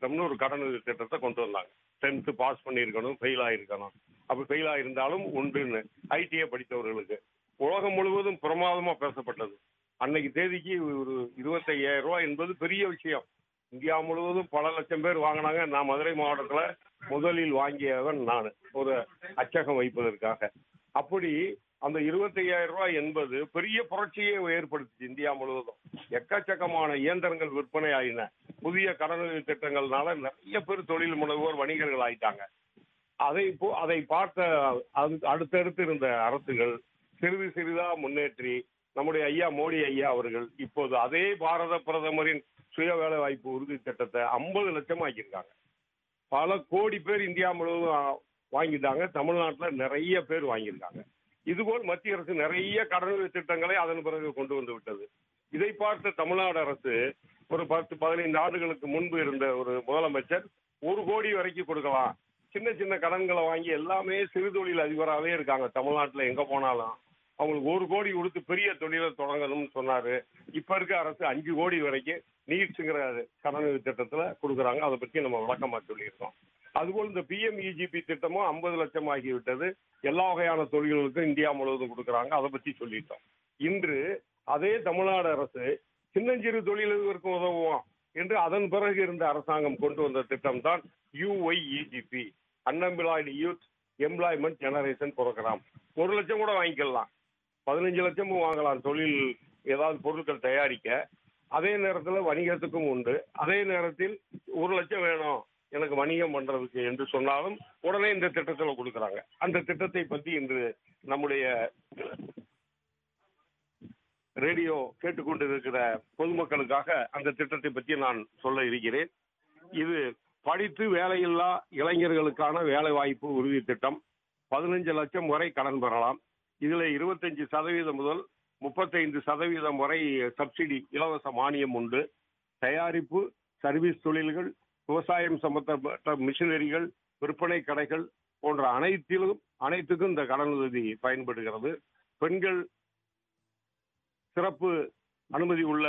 திட்டம்னு ஒரு கடனுதவி திட்டத்தை கொண்டு வந்தாங்க டென்த்து பாஸ் பண்ணியிருக்கணும் ஃபெயில் ஆயிருக்கணும் அப்படி ஃபெயில் ஆயிருந்தாலும் உண்டுன்னு ஐடிஐ படித்தவர்களுக்கு உலகம் முழுவதும் பிரமாதமா பேசப்பட்டது அன்னைக்கு தேதிக்கு ஒரு இருபத்தையாயிரம் ரூபாய் என்பது பெரிய விஷயம் இந்தியா முழுவதும் பல லட்சம் பேர் வாங்கினாங்க நான் மதுரை மாவட்டத்துல முதலில் வாங்கியவன் நான் ஒரு அச்சகம் வைப்பதற்காக அப்படி அந்த இருபத்தையாயிரம் ரூபாய் என்பது பெரிய புரட்சியை ஏற்படுத்துச்சு இந்தியா முழுவதும் எக்கச்சக்கமான இயந்திரங்கள் விற்பனை ஆயின புதிய கடனுதவி திட்டங்கள்னால நிறைய பேர் தொழில் முனைவோர் வணிகர்கள் ஆயிட்டாங்க அதை போ- அதை பார்த்த அது- அடுத்தடுத்து இருந்த அரசுகள் சிறிது சிறிதா முன்னேற்றி நம்முடைய ஐயா மோடி ஐயா அவர்கள் இப்போது அதே பாரத பிரதமரின் சுய வேலை வாய்ப்பு உறுதி திட்டத்தை ஐம்பது லட்சம் ஆக்கியிருக்காங்க பல கோடி பேர் இந்தியா முழுவதும் ஆ, வாங்கிட்டாங்க தமிழ்நாட்டுல நிறைய பேர் வாங்கியிருக்காங்க இதுபோல் மத்திய அரசு நிறைய கடனுதவி திட்டங்களை அதன் பிறகு கொண்டு வந்து விட்டது இதை பார்த்த தமிழ்நாடு அரசு ஒரு பத்து பதினைந்து ஆண்டுகளுக்கு முன்பு இருந்த ஒரு முதலமைச்சர் ஒரு கோடி வரைக்கும் கொடுக்கலாம் சின்ன சின்ன கடன்களை வாங்கி எல்லாமே சிறு தொழில் அதிபராகவே இருக்காங்க தமிழ்நாட்டுல எங்க போனாலும் அவங்களுக்கு ஒரு கோடி கொடுத்து பெரிய தொழிலை தொடங்கணும்னு சொன்னாரு இப்ப இருக்க அரசு அஞ்சு கோடி வரைக்கும் நீட்ஸுங்கிற கடனுதவி திட்டத்துல கொடுக்குறாங்க அதை பத்தி நம்ம விளக்கமா சொல்லியிருக்கோம் அதுபோல் இந்த பிஎம்இஜிபி திட்டமும் ஐம்பது லட்சம் ஆகிவிட்டது எல்லா வகையான தொழில்களுக்கும் இந்தியா முழுவதும் கொடுக்குறாங்க அதை பத்தி சொல்லிட்டோம் இன்று அதே தமிழ்நாடு அரசு சின்னஞ்சிறு தொழிலுக்கு உதவுவோம் என்று அதன் பிறகு இருந்த அரசாங்கம் கொண்டு வந்த திட்டம் தான் UYEGP unemployed youth employment generation programme ஒரு லட்சம் கூட வாங்கிக்கலாம் பதினஞ்சு லட்சமும் வாங்கலாம் தொழில் ஏதாவது பொருட்கள் தயாரிக்க அதே நேரத்தில் வணிகத்துக்கும் உண்டு அதே நேரத்தில் ஒரு லட்சம் வேணும் எனக்கு வணிகம் பண்றதுக்கு என்று சொன்னாலும் உடனே இந்த திட்டத்தில் கொடுக்குறாங்க அந்த திட்டத்தை பற்றி இன்று நம்முடைய ரேடியோ கேட்டுக்கொண்டிருக்கிற பொதுமக்களுக்காக அந்த திட்டத்தை பற்றி நான் சொல்ல இருக்கிறேன் இது படித்து வேலையில்லா இளைஞர்களுக்கான வேலை வாய்ப்பு உறுதி திட்டம் பதினஞ்சு லட்சம் வரை கடன் பெறலாம் இதுல இருபத்தஞ்சு சதவீதம் முதல் முப்பத்தைந்து சதவீதம் வரை சப்சிடி இலவச மானியம் உண்டு தயாரிப்பு சர்வீஸ் தொழில்கள் விவசாயம் சம்பந்தப்பட்ட மிஷினரிகள் விற்பனை கடைகள் போன்ற அனைத்திலும் அனைத்துக்கும் இந்த கடனுதவி பயன்படுகிறது பெண்கள் சிறப்பு அனுமதி உள்ள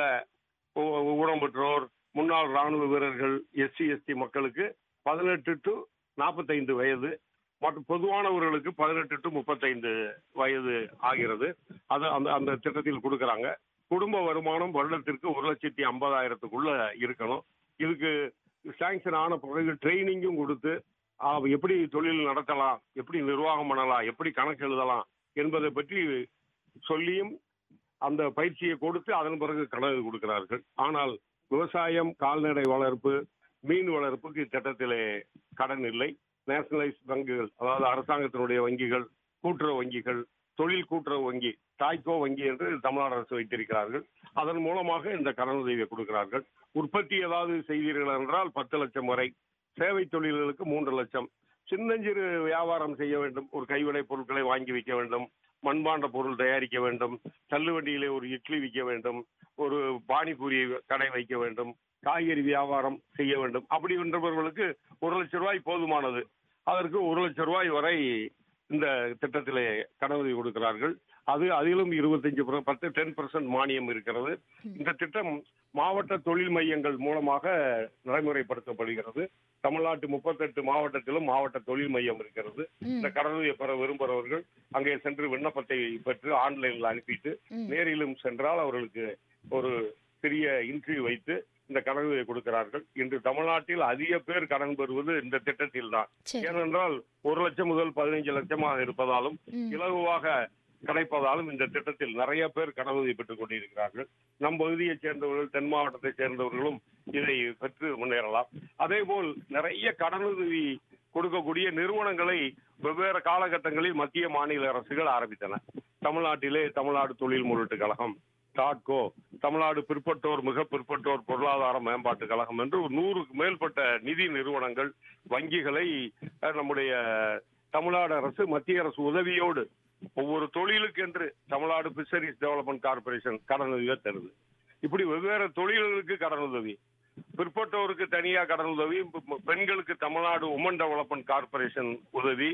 ஊ- ஊனம் பெற்றோர் முன்னாள் ராணுவ வீரர்கள் எஸ்சி எஸ்டி மக்களுக்கு பதினெட்டு டு நாற்பத்தைந்து வயது மற்றும் பொதுவானவர்களுக்கு பதினெட்டு டு முப்பத்தைந்து வயது ஆகிறது அது அந்த அந்த திட்டத்தில் கொடுக்கறாங்க குடும்ப வருமானம் வருடத்திற்கு ஒரு லட்சத்தி ஐம்பதாயிரத்துக்குள்ள இருக்கணும் இதுக்கு சாங்ஷன் ஆன பிறகு ட்ரைனிங்கும் கொடுத்து ஆ, எப்படி தொழில் நடத்தலாம் எப்படி நிர்வாகம் பண்ணலாம் எப்படி கணக்கு எழுதலாம் என்பதை பற்றி சொல்லியும் அந்த பயிற்சியை கொடுத்து அதன் பிறகு கணக்கு கொடுக்கிறார்கள் ஆனால் விவசாயம் கால்நடை வளர்ப்பு மீன் வளர்ப்புக்கு திட்டத்திலே கடன் இல்லை நேஷனலைஸ் வங்கிகள் அதாவது அரசாங்கத்தினுடைய வங்கிகள் கூட்டுறவு வங்கிகள் தொழில் கூட்டுறவு வங்கி தாய்கோ வங்கி என்று தமிழ்நாடு அரசு வைத்திருக்கிறார்கள் அதன் மூலமாக இந்த கடனுதவியை கொடுக்கிறார்கள் உற்பத்தி ஏதாவது செய்தீர்கள் என்றால் பத்து லட்சம் வரை சேவை தொழில்களுக்கு மூன்று லட்சம் சின்னஞ்சிறு வியாபாரம் செய்ய வேண்டும் ஒரு கைவினை பொருட்களை வாங்கி வைக்க வேண்டும் மண்பாண்ட பொருள் தயாரிக்க வேண்டும் தள்ளுவண்டியிலே ஒரு இட்லி விற்க வேண்டும் ஒரு பானிபூரி கடை வைக்க வேண்டும் காய்கறி வியாபாரம் செய்ய வேண்டும் அப்படி என்றவர்களுக்கு ஒரு லட்சம் ரூபாய் போதுமானது அதற்கு ஒரு லட்சம் ரூபாய் வரை இந்த திட்டத்திலே கடனுதவி கொடுக்கிறார்கள் அது அதிலும் இருபத்தஞ்சு பத்து டென் பர்சன்ட் மானியம் இருக்கிறது இந்த திட்டம் மாவட்ட தொழில் மையங்கள் மூலமாக நடைமுறைப்படுத்தப்படுகிறது தமிழ்நாட்டு முப்பத்தெட்டு மாவட்டத்திலும் மாவட்ட தொழில் மையம் இருக்கிறது இந்த கடனுதவியை பெற விரும்புகிறவர்கள் அங்கே சென்று விண்ணப்பத்தை பெற்று ஆன்லைனில் அனுப்பிட்டு ம். நேரிலும் சென்றால் அவர்களுக்கு ஒரு சிறிய இன்டர்வியூ வைத்து இந்த கடனுதவியை கொடுக்கிறார்கள் இன்று தமிழ்நாட்டில் அதிக பேர் கடன் பெறுவது இந்த திட்டத்தில் தான் சரி ஏனென்றால் ஒரு லட்சம் முதல் பதினைஞ்சு லட்சமாக இருப்பதாலும் ம். இலகுவாக கிடைப்பதாலும் இந்த திட்டத்தில் நிறைய பேர் கடனுதவி பெற்றுக் கொண்டிருக்கிறார்கள் நம் பகுதியைச் சேர்ந்தவர்கள் தென் மாவட்டத்தைச் சேர்ந்தவர்களும் இதை பெற்று முன்னேறலாம் அதேபோல் நிறைய கடனுதவி கொடுக்கக்கூடிய நிறுவனங்களை வெவ்வேறு காலகட்டங்களில் மத்திய மாநில அரசுகள் ஆரம்பித்தன தமிழ்நாட்டிலே தமிழ்நாடு தொழில் முன்னேற்ற கழகம் டாட்கோ தமிழ்நாடு பிற்பட்டோர் மிக பிற்பட்டோர் பொருளாதார மேம்பாட்டு கழகம் என்று ஒரு நூறுக்கு மேற்பட்ட நிதி நிறுவனங்கள் வங்கிகளை அஹ், நம்முடைய தமிழ்நாடு அரசு மத்திய அரசு உதவியோடு ஒவ்வொரு தொழிலுக்கென்று தமிழ்நாடு பிஷரிஸ் டெவலப்மெண்ட் கார்பரேஷன் கடனுதவியை தருது இப்படி வெவ்வேறு தொழில்களுக்கு கடனுதவி பிற்பட்டோருக்கு தனியா கடனுதவி பெ- பெண்களுக்கு தமிழ்நாடு உமன் டெவலப்மெண்ட் கார்பரேஷன் உதவி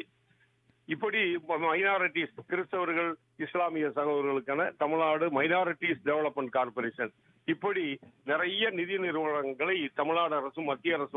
இப்படி மைனாரிட்டிஸ் கிறிஸ்தவர்கள் இஸ்லாமிய சகோதரர்களுக்கான தமிழ்நாடு மைனாரிட்டிஸ் டெவலப்மெண்ட் கார்பரேஷன் இப்படி நிறைய நிதி நிறுவனங்களை தமிழ்நாடு அரசும் மத்திய அரசும்